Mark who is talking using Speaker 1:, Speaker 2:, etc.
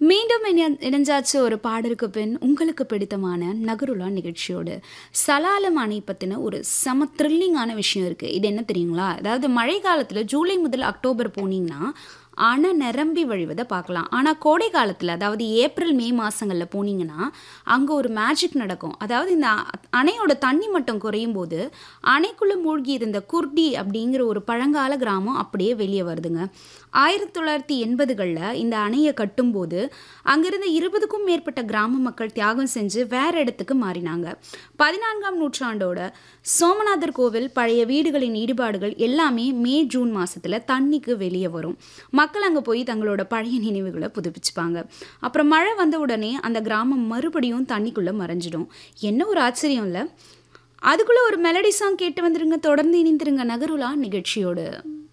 Speaker 1: மீண்டும் இணை- இணைஞ்சாச்சு ஒரு பாடலுக்கு பின் உங்களுக்கு பிடித்தமான நகருலா நிகழ்ச்சியோடு சலாலம் அணை பற்றின ஒரு செம த்ரில்லிங்கான விஷயம் இருக்குது இது என்ன தெரியுங்களா அதாவது மழை காலத்தில் ஜூலை முதல் அக்டோபர் போனீங்கன்னா அணை நிரம்பி வழிவதை பார்க்கலாம் ஆனால் கோடை காலத்தில் அதாவது ஏப்ரல் மே மாதங்களில் போனீங்கன்னா அங்கே ஒரு மேஜிக் நடக்கும் அதாவது இந்த அ- அணையோட தண்ணி மட்டம் குறையும் போது அணைக்குள்ளே மூழ்கி இருந்த குர்டி அப்படிங்கிற ஒரு பழங்கால கிராமம் அப்படியே வெளியே வருதுங்க ஆயிரத்தி தொள்ளாயிரத்தி எண்பதுகளில் இந்த அணையை கட்டும்போது அங்கிருந்த இருபதுக்கும் மேற்பட்ட கிராம மக்கள் தியாகம் செஞ்சு வேற இடத்துக்கு மாறினாங்க பதினான்காம் நூற்றாண்டோட சோமநாதர் கோவில் பழைய வீடுகளின் ஈடுபாடுகள் எல்லாமே மே ஜூன் மாசத்துல தண்ணிக்கு வெளியே வரும் மக்கள் அங்கே போய் தங்களோட பழைய நினைவுகளை புதுப்பிச்சுப்பாங்க அப்புறம் மழை வந்த உடனே அந்த கிராமம் மறுபடியும் தண்ணிக்குள்ளே மறைஞ்சிடும் என்ன ஒரு ஆச்சரியம் இல்லை அதுக்குள்ளே ஒரு மெலடி சாங் கேட்டு வந்துருங்க தொடர்ந்து இணைந்திருங்க நகருலா நிகழ்ச்சியோடு